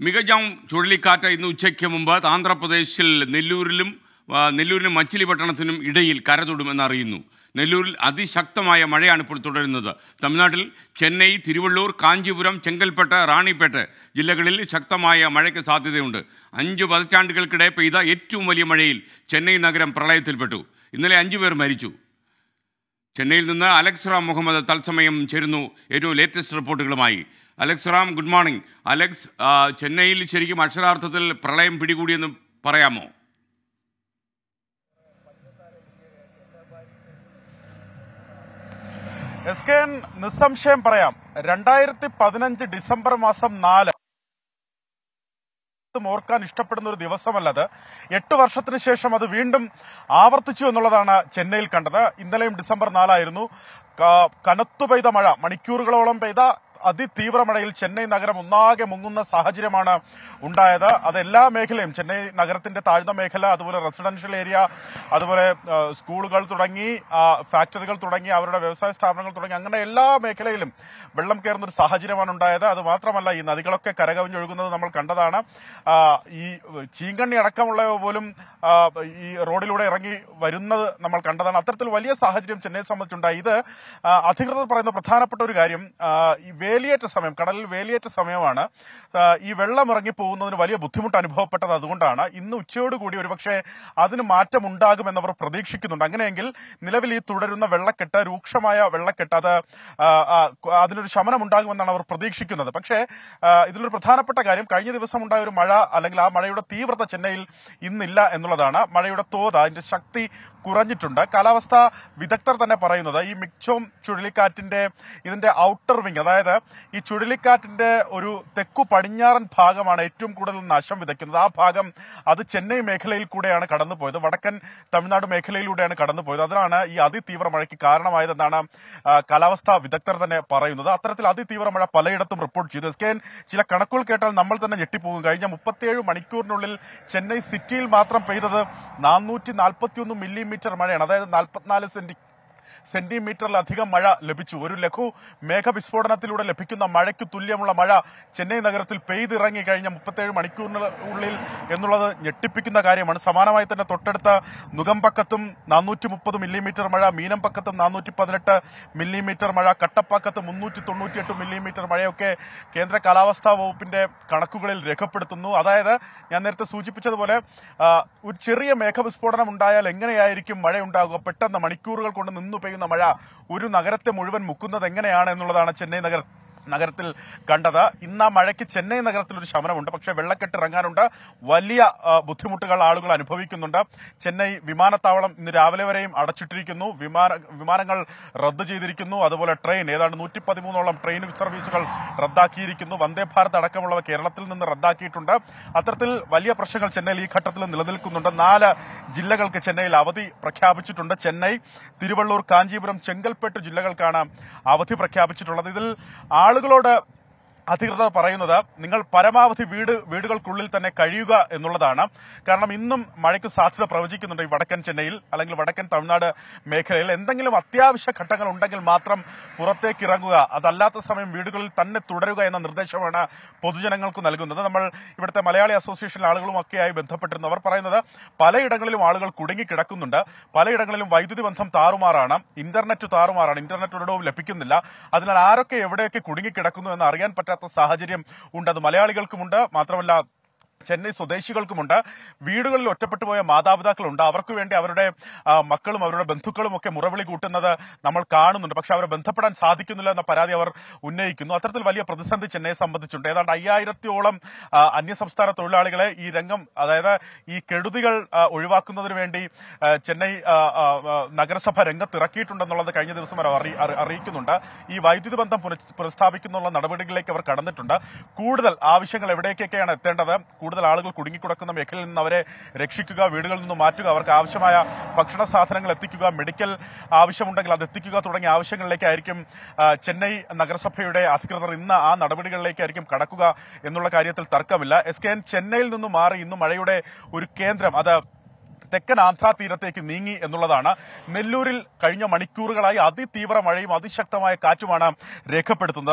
മികജാം ചുഴലിക്കാറ്റ് ഇന്ന് ഉച്ചയ്ക്ക് മുമ്പ് ആന്ധ്രാപ്രദേശിൽ നെല്ലൂരിലും ആ, നെല്ലൂരിനും മച്ചിലിപട്ടണത്തിനും ഇടയിൽ കരതൊടുമെന്ന് അറിയുന്നു നെല്ലൂരിൽ അതിശക്തമായ മഴയാണ് ഇപ്പോൾ തുടരുന്നത് തമിഴ്നാട്ടിൽ ചെന്നൈ തിരുവള്ളൂർ കാഞ്ചീപുരം ചെങ്കൽപ്പെട്ട് റാണിപ്പേട്ട് ജില്ലകളിൽ ശക്തമായ മഴയ്ക്ക് സാധ്യതയുണ്ട് അഞ്ചു പതിറ്റാണ്ടുകൾക്കിടെ പെയ്ത ഏറ്റവും വലിയ മഴയിൽ ചെന്നൈ നഗരം പ്രളയത്തിൽപ്പെട്ടു ഇന്നലെ അഞ്ചു പേർ മരിച്ചു ചെന്നൈയിൽ നിന്ന് അലക്സ് റാം മുഹമ്മദ് തത്സമയം ചേരുന്നു ഏറ്റവും ലേറ്റസ്റ്റ് റിപ്പോർട്ടുകളുമായി Alex Ram good morning Alex ആ, ചെന്നൈയിൽ ശരിക്കും അക്ഷരാർത്ഥത്തിൽ പ്രളയം പിടികൂടിയെന്ന് പറയാമോ എസ് കെ എൻ നിസ്സംശയം പറയാം രണ്ടായിരത്തി പതിനഞ്ച് ഡിസംബർ മാസം നാല് ഓർക്കാൻ ഇഷ്ടപ്പെടുന്ന ഒരു ദിവസമല്ലത് എട്ട് വർഷത്തിന് ശേഷം അത് വീണ്ടും ആവർത്തിച്ചു എന്നുള്ളതാണ് ചെന്നൈയിൽ കണ്ടത് ഇന്നലെയും ഡിസംബർ നാലായിരുന്നു ക- കനത്തു പെയ്ത മഴ മണിക്കൂറുകളോളം പെയ്ത അതിതീവ്ര മഴയിൽ ചെന്നൈ നഗരം ഒന്നാകെ മുങ്ങുന്ന സാഹചര്യമാണ് ഉണ്ടായത് അത് എല്ലാ മേഖലയും ചെന്നൈ നഗരത്തിന്റെ താഴ്ന്ന മേഖല അതുപോലെ റെസിഡൻഷ്യൽ ഏരിയ അതുപോലെ ആ, സ്കൂളുകൾ തുടങ്ങി ആ, ഫാക്ടറികൾ തുടങ്ങി അവരുടെ വ്യവസായ സ്ഥാപനങ്ങൾ തുടങ്ങി അങ്ങനെ എല്ലാ മേഖലയിലും വെള്ളം കയറുന്ന ഒരു സാഹചര്യമാണ് ഉണ്ടായത് അത് മാത്രമല്ല ഈ നദികളൊക്കെ കരകവിഞ്ഞൊഴുകുന്നത് നമ്മൾ കണ്ടതാണ് ആ, ഈ ചീങ്കണ്ണി അടക്കമുള്ളവ പോലും ആ, ഈ റോഡിലൂടെ ഇറങ്ങി വരുന്നത് നമ്മൾ കണ്ടതാണ് അത്തരത്തിൽ വലിയ സാഹചര്യം ചെന്നൈയെ സംബന്ധിച്ചുണ്ടായി ഇത് ആ, അധികൃതർ പറയുന്ന പ്രധാനപ്പെട്ട ഒരു കാര്യം ആ, ഈ വേലിയേറ്റ സമയം കടലിൽ വേലിയേറ്റ സമയമാണ് ആ, ഈ വെള്ളം ഇറങ്ങി പോകുന്നതിന് വലിയ ബുദ്ധിമുട്ട് അനുഭവപ്പെട്ടത് അതുകൊണ്ടാണ് ഇന്ന് ഉച്ചയോടുകൂടി ഒരുപക്ഷെ അതിന് മാറ്റം ഉണ്ടാകുമെന്നവർ പ്രതീക്ഷിക്കുന്നുണ്ട് അങ്ങനെയെങ്കിൽ നിലവിൽ ഈ തുടരുന്ന വെള്ളക്കെട്ട് രൂക്ഷമായ വെള്ളക്കെട്ട് അത് ആ, ആ, അതിനൊരു ശമനം ഉണ്ടാകുമെന്നാണ് അവർ പ്രതീക്ഷിക്കുന്നത് പക്ഷേ ആ, ഇതിലൊരു പ്രധാനപ്പെട്ട കാര്യം കഴിഞ്ഞ ദിവസം ഉണ്ടായ ഒരു മഴ അല്ലെങ്കിൽ ആ മഴയുടെ തീവ്രത ചെന്നൈയിൽ ഇന്നില്ല എന്നുള്ളതാണ് മഴയുടെ തോത് അതിന്റെ ശക്തി കുറഞ്ഞിട്ടുണ്ട് കാലാവസ്ഥ വിദഗ്ധർ തന്നെ പറയുന്നത് ഈ മിക്സോം ചുഴലിക്കാറ്റിന്റെ ഇതിന്റെ ഔട്ടർ വിങ് അതായത് ഈ ചുഴലിക്കാറ്റിന്റെ ഒരു തെക്കു പടിഞ്ഞാറൻ ഭാഗമാണ് ഏറ്റവും കൂടുതൽ നാശം വിതയ്ക്കുന്നത് ആ ഭാഗം അത് ചെന്നൈ മേഖലയിൽ കൂടെയാണ് കടന്നുപോയത് വടക്കൻ തമിഴ്നാട് മേഖലയിലൂടെയാണ് കടന്നുപോയത് അതിലാണ് ഈ അതിതീവ്ര മഴയ്ക്ക് കാരണമായതെന്നാണ് ആ, കാലാവസ്ഥാ വിദഗ്ധർ തന്നെ പറയുന്നത് അത്തരത്തിൽ അതിതീവ്ര മഴ പലയിടത്തും റിപ്പോർട്ട് ചെയ്തു എസ് കെ എൻ ചില കണക്കുകൾ കേട്ടാൽ നമ്മൾ തന്നെ ഞെട്ടിപ്പോകും കഴിഞ്ഞ മുപ്പത്തിയേഴ് മണിക്കൂറിനുള്ളിൽ ചെന്നൈ സിറ്റിയിൽ മാത്രം പെയ്തത് നാനൂറ്റി നാൽപ്പത്തിയൊന്ന് മില്ലിമീറ്റർ മഴയാണ് അതായത് നാൽപ്പത്തിനാല് സെന്റി സെന്റിമീറ്ററിലധികം മഴ ലഭിച്ചു ഒരു ലഘു മേഘവിസ്ഫോടനത്തിലൂടെ ലഭിക്കുന്ന മഴയ്ക്ക് തുല്യമുള്ള മഴ ചെന്നൈ നഗരത്തിൽ പെയ്തിറങ്ങി കഴിഞ്ഞ മുപ്പത്തേഴ് മണിക്കൂറിനുള്ളിൽ എന്നുള്ളത് ഞെട്ടിപ്പിക്കുന്ന കാര്യമാണ് സമാനമായി തന്നെ തൊട്ടടുത്ത നുകമ്പക്കത്തും നാനൂറ്റി മുപ്പത് മില്ലിമീറ്റർ മഴ മീനമ്പക്കത്തും നാനൂറ്റി പതിനെട്ട് മില്ലിമീറ്റർ മഴ കട്ടപ്പാക്കത്ത് മുന്നൂറ്റി തൊണ്ണൂറ്റിയെട്ട് മില്ലിമീറ്റർ മഴയൊക്കെ കേന്ദ്ര കാലാവസ്ഥാ വകുപ്പിന്റെ കണക്കുകളിൽ രേഖപ്പെടുത്തുന്നു അതായത് ഞാൻ നേരത്തെ സൂചിപ്പിച്ചതുപോലെ ആ, ഒരു ചെറിയ മേഘവിസ്ഫോടനം ഉണ്ടായാൽ എങ്ങനെയായിരിക്കും മഴ ഉണ്ടാകുക പെട്ടെന്ന് മണിക്കൂറുകൾ കൊണ്ട് നിന്നു പെയ്യുന്ന മഴ ഒരു നഗരത്തെ മുഴുവൻ മുക്കുന്നത് എങ്ങനെയാണ് എന്നുള്ളതാണ് ചെന്നൈ നഗര നഗരത്തിൽ കണ്ടത് ഇന്ന് ആ മഴയ്ക്ക് ചെന്നൈ നഗരത്തിൽ ഒരു ശമനമുണ്ട് പക്ഷേ വെള്ളക്കെട്ട് ഇറങ്ങാനുണ്ട് വലിയ ആ, ബുദ്ധിമുട്ടുകൾ ആളുകൾ അനുഭവിക്കുന്നുണ്ട് ചെന്നൈ വിമാനത്താവളം ഇന്ന് രാവിലെ വരെയും അടച്ചിട്ടിരിക്കുന്നു വിമാന വിമാനങ്ങൾ റദ്ദ് ചെയ്തിരിക്കുന്നു അതുപോലെ ട്രെയിൻ ഏതാണ്ട് നൂറ്റി പതിമൂന്നോളം ട്രെയിൻ സർവീസുകൾ റദ്ദാക്കിയിരിക്കുന്നു വന്ദേ ഭാരത് അടക്കമുള്ളവ കേരളത്തിൽ നിന്ന് റദ്ദാക്കിയിട്ടുണ്ട് അത്തരത്തിൽ വലിയ പ്രശ്നങ്ങൾ ചെന്നൈയിൽ ഈ ഘട്ടത്തിൽ നിലനിൽക്കുന്നുണ്ട് നാല് ജില്ലകൾക്ക് ചെന്നൈയിൽ അവധി പ്രഖ്യാപിച്ചിട്ടുണ്ട് ചെന്നൈ തിരുവള്ളൂർ കാഞ്ചീപുരം ചെങ്കൽപ്പെട്ട് ജില്ലകൾക്കാണ് അവധി പ്രഖ്യാപിച്ചിട്ടുള്ളത് ഇതിൽ ആളുകളോട് അധികൃതർ പറയുന്നത് നിങ്ങൾ പരമാവധി വീട് വീടുകൾക്കുള്ളിൽ തന്നെ കഴിയുക എന്നുള്ളതാണ് കാരണം ഇന്നും മഴയ്ക്ക് സാധ്യത പ്രവചിക്കുന്നുണ്ട് ഈ വടക്കൻ ചെന്നൈയിൽ അല്ലെങ്കിൽ വടക്കൻ തമിഴ്നാട് മേഖലയിൽ എന്തെങ്കിലും അത്യാവശ്യ ഘട്ടങ്ങൾ ഉണ്ടെങ്കിൽ മാത്രം പുറത്തേക്ക് ഇറങ്ങുക അതല്ലാത്ത സമയം വീടുകളിൽ തന്നെ തുടരുക എന്ന നിർദ്ദേശമാണ് പൊതുജനങ്ങൾക്ക് നൽകുന്നത് നമ്മൾ ഇവിടുത്തെ മലയാളി അസോസിയേഷൻ ആളുകളുമൊക്കെയായി ബന്ധപ്പെട്ടിരുന്നു അവർ പറയുന്നത് പലയിടങ്ങളിലും ആളുകൾ കുടുങ്ങിക്കിടക്കുന്നുണ്ട് പലയിടങ്ങളിലും വൈദ്യുതി ബന്ധം താറുമാറാണ് ഇന്റർനെറ്റ് താറുമാറാണ് ഇന്റർനെറ്റ് ഒരിടവും ലഭിക്കുന്നില്ല അതിനാൽ ആരൊക്കെ എവിടെയൊക്കെ കുടുങ്ങിക്കിടക്കുന്നു എന്ന് അറിയാൻ പറ്റാത്ത സാഹചര്യം ഉണ്ട് അത് മലയാളികൾക്കുമുണ്ട് മാത്രമല്ല ചെന്നൈ സ്വദേശികൾക്കുമുണ്ട് വീടുകളിൽ ഒറ്റപ്പെട്ടു പോയ മാതാപിതാക്കളുണ്ട് അവർക്ക് വേണ്ടി അവരുടെ ആ, മക്കളും അവരുടെ ബന്ധുക്കളും ഒക്കെ മുറവിളി കൂട്ടുന്നത് നമ്മൾ കാണുന്നുണ്ട് പക്ഷെ അവരെ ബന്ധപ്പെടാൻ സാധിക്കുന്നില്ല എന്ന പരാതി അവർ ഉന്നയിക്കുന്നു അത്തരത്തിൽ വലിയ പ്രതിസന്ധി ചെന്നൈയെ സംബന്ധിച്ചുണ്ട് ഏതാണ്ട് അയ്യായിരത്തിയോളം ആ, അന്യസംസ്ഥാന തൊഴിലാളികളെ ഈ രംഗം അതായത് ഈ കെടുതികൾ ആ, ഒഴിവാക്കുന്നതിന് വേണ്ടി ആ, ചെന്നൈ ആ, ആ, ആ, നഗരസഭ രംഗത്തിറക്കിയിട്ടുണ്ടെന്നുള്ളത് കഴിഞ്ഞ ദിവസം അവർ അറി- അറി- അറിയിക്കുന്നുണ്ട് ഈ വൈദ്യുതി ബന്ധം പുനഃ- പുനഃസ്ഥാപിക്കുന്നുള്ള നടപടികളിലേക്ക് അവർ കടന്നിട്ടുണ്ട് കൂടുതൽ ആവശ്യങ്ങൾ എവിടേക്കൊക്കെയാണ് എത്തേണ്ടത് കൂടുതൽ ആളുകൾ കുടുങ്ങിക്കിടക്കുന്ന മേഖലയിൽ നിന്ന് അവരെ രക്ഷിക്കുക വീടുകളിൽ നിന്ന് മാറ്റുക അവർക്ക് ആവശ്യമായ ഭക്ഷണ സാധനങ്ങൾ എത്തിക്കുക മെഡിക്കൽ ആവശ്യമുണ്ടെങ്കിൽ അത് എത്തിക്കുക തുടങ്ങിയ ആവശ്യങ്ങളിലേക്കായിരിക്കും ആ, ചെന്നൈ നഗരസഭയുടെ അധികൃതർ ഇന്ന് ആ നടപടികളിലേക്കായിരിക്കും കടക്കുക എന്നുള്ള കാര്യത്തിൽ തർക്കമില്ല എസ് കെ എൻ ചെന്നൈയിൽ നിന്ന് മാറി ഇന്ന് മഴയുടെ ഒരു കേന്ദ്രം അത് തെക്കൻ ആന്ധ്രാ തീരത്തേക്ക് നീങ്ങി എന്നുള്ളതാണ് നെല്ലൂരിൽ കഴിഞ്ഞ മണിക്കൂറുകളായി അതിതീവ്ര മഴയും അതിശക്തമായ കാറ്റുമാണ് രേഖപ്പെടുത്തുന്നത്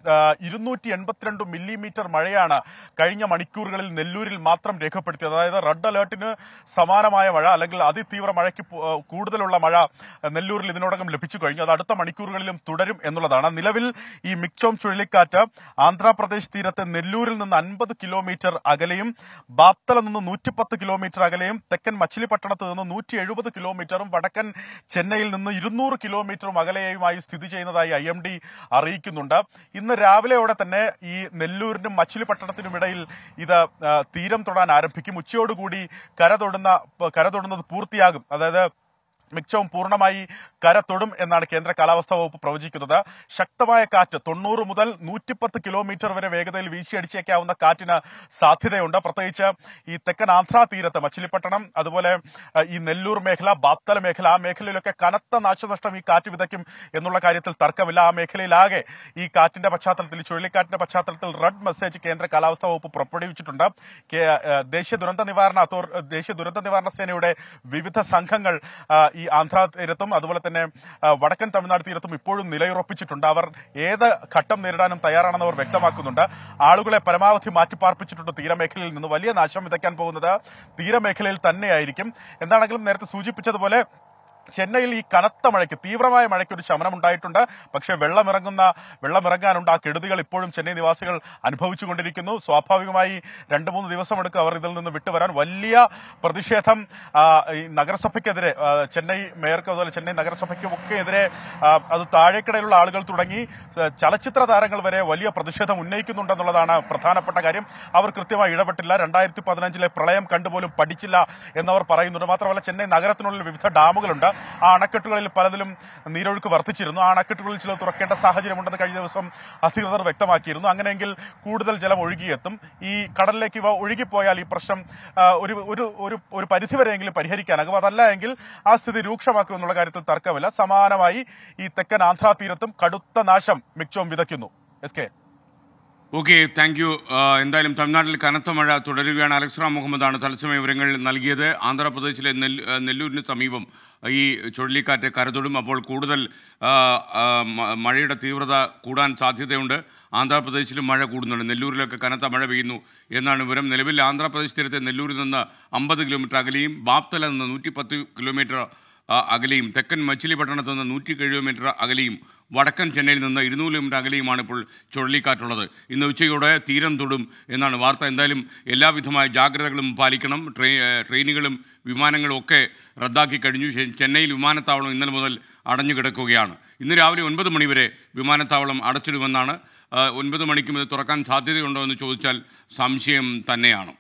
ഇരുന്നൂറ്റി എൺപത്തിരണ്ട് മില്ലിമീറ്റർ മഴയാണ് കഴിഞ്ഞ മണിക്കൂറുകളിൽ നെല്ലൂരിൽ മാത്രം രേഖപ്പെടുത്തിയത് അതായത് റെഡ് അലേർട്ടിന് സമാനമായ മഴ അല്ലെങ്കിൽ അതിതീവ്ര മഴയ്ക്ക് പു- ആ, കൂടുതലുള്ള മഴ നെല്ലൂരിൽ ഇതിനോടകം ലഭിച്ചു കഴിഞ്ഞു അത് അടുത്ത മണിക്കൂറുകളിലും തുടരും എന്നുള്ളതാണ് നിലവിൽ ഈ മിക്ചോം ചുഴലിക്കാറ്റ് ആന്ധ്രാപ്രദേശ് തീരത്തെ നെല്ലൂരിൽ നിന്ന് അൻപത് കിലോമീറ്റർ അകലെയും ബാത്തല നിന്ന് നൂറ്റിപ്പത്ത് കിലോമീറ്റർ അകലെയും തെക്കൻ മച്ചിലിപട്ടണത്ത് നിന്ന് നൂറ്റി എഴുപത് കിലോമീറ്ററും വടക്കൻ ചെന്നൈയിൽ നിന്ന് ഇരുന്നൂറ് കിലോമീറ്ററും അകലെയുമായി സ്ഥിതി ചെയ്യുന്നതായി ഐ എം ഡി അറിയിക്കുന്നുണ്ട് ഇന്ന് രാവിലെയോടെ തന്നെ ഈ നെല്ലൂരിനും മച്ചിലിപട്ടണത്തിനും ഇടയിൽ ഇത് ആ, തീരം തൊടാൻ ആരംഭിക്കും ഉച്ചയോടുകൂടി കര തൊടുന്ന കര തൊടുന്നത് പൂർത്തിയാകും അതായത് മിച്ചവും പൂർണ്ണമായി കര തൊടും എന്നാണ് കേന്ദ്ര കാലാവസ്ഥാ വകുപ്പ് പ്രവചിക്കുന്നത് ശക്തമായ കാറ്റ് തൊണ്ണൂറ് മുതൽ നൂറ്റിപ്പത്ത് കിലോമീറ്റർ വരെ വേഗതയിൽ വീശിയടിച്ചേക്കാവുന്ന കാറ്റിന് സാധ്യതയുണ്ട് പ്രത്യേകിച്ച് ഈ തെക്കൻ ആന്ധ്രാ തീരത്ത് മച്ചിലിപ്പട്ടണം അതുപോലെ അഹ്, ഈ നെല്ലൂർ മേഖല ബാത്തല മേഖല ആ മേഖലയിലൊക്കെ കനത്ത നാശനഷ്ടം ഈ കാറ്റ് വിതയ്ക്കും എന്നുള്ള കാര്യത്തിൽ തർക്കമില്ല ആ മേഖലയിലാകെ ഈ കാറ്റിന്റെ പശ്ചാത്തലത്തിൽ ഈ ചുഴലിക്കാറ്റിന്റെ പശ്ചാത്തലത്തിൽ റെഡ് മെസ്സേജ് കേന്ദ്ര കാലാവസ്ഥാ വകുപ്പ് പുറപ്പെടുവിച്ചിട്ടുണ്ട് കേ- ഏഹ്, ദേശീയ ദുരന്ത നിവാരണ അതോർ ദേശീയ ദുരന്ത നിവാരണ സേനയുടെ വിവിധ സംഘങ്ങൾ ആ, ഈ ആന്ധ്ര തീരത്തും അതുപോലെ തന്നെ ആ, വടക്കൻ തമിഴ്നാട് തീരത്തും ഇപ്പോഴും നിലയുറപ്പിച്ചിട്ടുണ്ട് അവർ ഏത് ഘട്ടം നേരിടാനും തയ്യാറാണെന്ന് അവർ വ്യക്തമാക്കുന്നുണ്ട് ആളുകളെ പരമാവധി മാറ്റിപ്പാർപ്പിച്ചിട്ടുണ്ട് തീരമേഖലയിൽ നിന്ന് വലിയ നാശം വിതയ്ക്കാൻ പോകുന്നത് തീരമേഖലയിൽ തന്നെയായിരിക്കും എന്താണെങ്കിലും നേരത്തെ സൂചിപ്പിച്ചതുപോലെ ചെന്നൈയിൽ ഈ കനത്ത മഴയ്ക്ക് തീവ്രമായ മഴയ്ക്ക് ഒരു ശമനം ഉണ്ടായിട്ടുണ്ട് പക്ഷേ വെള്ളമിറങ്ങുന്ന വെള്ളമിറങ്ങാനുണ്ട് ആ കെടുതികൾ ഇപ്പോഴും ചെന്നൈ നിവാസികൾ അനുഭവിച്ചുകൊണ്ടിരിക്കുന്നു സ്വാഭാവികമായി രണ്ട് മൂന്ന് ദിവസമെടുക്കും അവർ ഇതിൽ നിന്ന് വിട്ടുവരാൻ വലിയ പ്രതിഷേധം ആ, ഈ നഗരസഭയ്ക്കെതിരെ ആ, ചെന്നൈ മേയർക്കും അതുപോലെ ചെന്നൈ നഗരസഭയ്ക്കും ഒക്കെ എതിരെ ആ, അത് താഴേക്കിടയിലുള്ള ആളുകൾ തുടങ്ങി ആ, ചലച്ചിത്ര താരങ്ങൾ വരെ വലിയ പ്രതിഷേധം ഉന്നയിക്കുന്നുണ്ടെന്നുള്ളതാണ് പ്രധാനപ്പെട്ട കാര്യം അവർ കൃത്യമായി ഇടപെട്ടില്ല രണ്ടായിരത്തി പതിനഞ്ചിലെ പ്രളയം കണ്ടുപോലും പഠിച്ചില്ല എന്നവർ പറയുന്നുണ്ട് മാത്രമല്ല ചെന്നൈ നഗരത്തിനുള്ളിൽ വിവിധ ഡാമുകളുണ്ട് ആ അണക്കെട്ടുകളിൽ പലതിലും നീരൊഴുക്ക് വർദ്ധിച്ചിരുന്നു ആ അണക്കെട്ടുകളിൽ ചില തുറക്കേണ്ട സാഹചര്യമുണ്ടെന്ന് കഴിഞ്ഞ ദിവസം അധികൃതർ വ്യക്തമാക്കിയിരുന്നു അങ്ങനെയെങ്കിൽ കൂടുതൽ ജലം ഒഴുകിയെത്തും ഈ കടലിലേക്ക് ഇവ ഒഴുകിപ്പോയാൽ ഈ പ്രശ്നം ആ, ഒരു ഒരു ഒരു ഒരു പരിധിവരെയെങ്കിലും പരിഹരിക്കാനാകും അതല്ല എങ്കിൽ ആ സ്ഥിതി രൂക്ഷമാക്കും എന്നുള്ള കാര്യത്തിൽ തർക്കമില്ല സമാനമായി ഈ തെക്കൻ ആന്ധ്രാ തീരത്തും കടുത്ത നാശം മിക്ചോം വിതയ്ക്കുന്നു S K okay thank you എന്തായാലും തമിഴ്നാട്ടിൽ കനത്ത മഴ തുടരുകയാണ് അലക്സ് റാം മുഹമ്മദാണ് തത്സമയ വിവരങ്ങൾ നൽകിയത് ആന്ധ്രാപ്രദേശിലെ നെൽ- ആ, നെല്ലൂരിന് സമീപം ഈ ചുഴലിക്കാറ്റ് കരതൊടും അപ്പോൾ കൂടുതൽ ആ, ആ, മ- മഴയുടെ തീവ്രത കൂടാൻ സാധ്യതയുണ്ട് ആന്ധ്രാപ്രദേശിലും മഴ കൂടുന്നുണ്ട് നെല്ലൂരിലൊക്കെ കനത്ത മഴ പെയ്യുന്നു എന്നാണ് വിവരം നിലവിൽ ആന്ധ്രാപ്രദേശ് തീരത്തെ നെല്ലൂരിൽ നിന്ന് അമ്പത് കിലോമീറ്റർ അകലെയും ബാപ്തല നിന്ന് നൂറ്റി പത്ത് കിലോമീറ്റർ ആ, അകലെയും തെക്കൻ മച്ചിലിപട്ടണത്ത് നിന്ന് നൂറ്റി കിലോമീറ്റർ അകലെയും വടക്കൻ ചെന്നൈയിൽ നിന്ന് ഇരുന്നൂറ് കിലോമീറ്റർ അകലെയുമാണ് ഇപ്പോൾ ചുഴലിക്കാറ്റുള്ളത് ഇന്ന് ഉച്ചയോടെ തീരം തൊടും എന്നാണ് വാർത്ത എന്തായാലും എല്ലാവിധമായ ജാഗ്രതകളും പാലിക്കണം ട്രെയി ഏഹ് ട്രെയിനുകളും വിമാനങ്ങളും ഒക്കെ റദ്ദാക്കി കഴിഞ്ഞു ചെ- ചെന്നൈയിൽ വിമാനത്താവളം ഇന്നലെ മുതൽ അടഞ്ഞു കിടക്കുകയാണ് ഇന്ന് രാവിലെ ഒൻപത് മണിവരെ വിമാനത്താവളം അടച്ചിടുമെന്നാണ് ആ, ഒൻപത് മണിക്കും ഇത് തുറക്കാൻ സാധ്യതയുണ്ടോ എന്ന് ചോദിച്ചാൽ സംശയം തന്നെയാണ്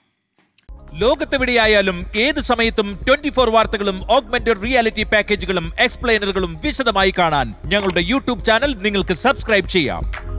ലോകത്തെവിടെയായാലും ഏത് സമയത്തും ട്വന്റി ഫോർ വാർത്തകളും ഓഗ്മെന്റഡ് റിയാലിറ്റി പാക്കേജുകളും എക്സ്പ്ലെയിനറുകളും വിശദമായി കാണാൻ ഞങ്ങളുടെ യൂട്യൂബ് ചാനൽ നിങ്ങൾക്ക് സബ്സ്ക്രൈബ് ചെയ്യാം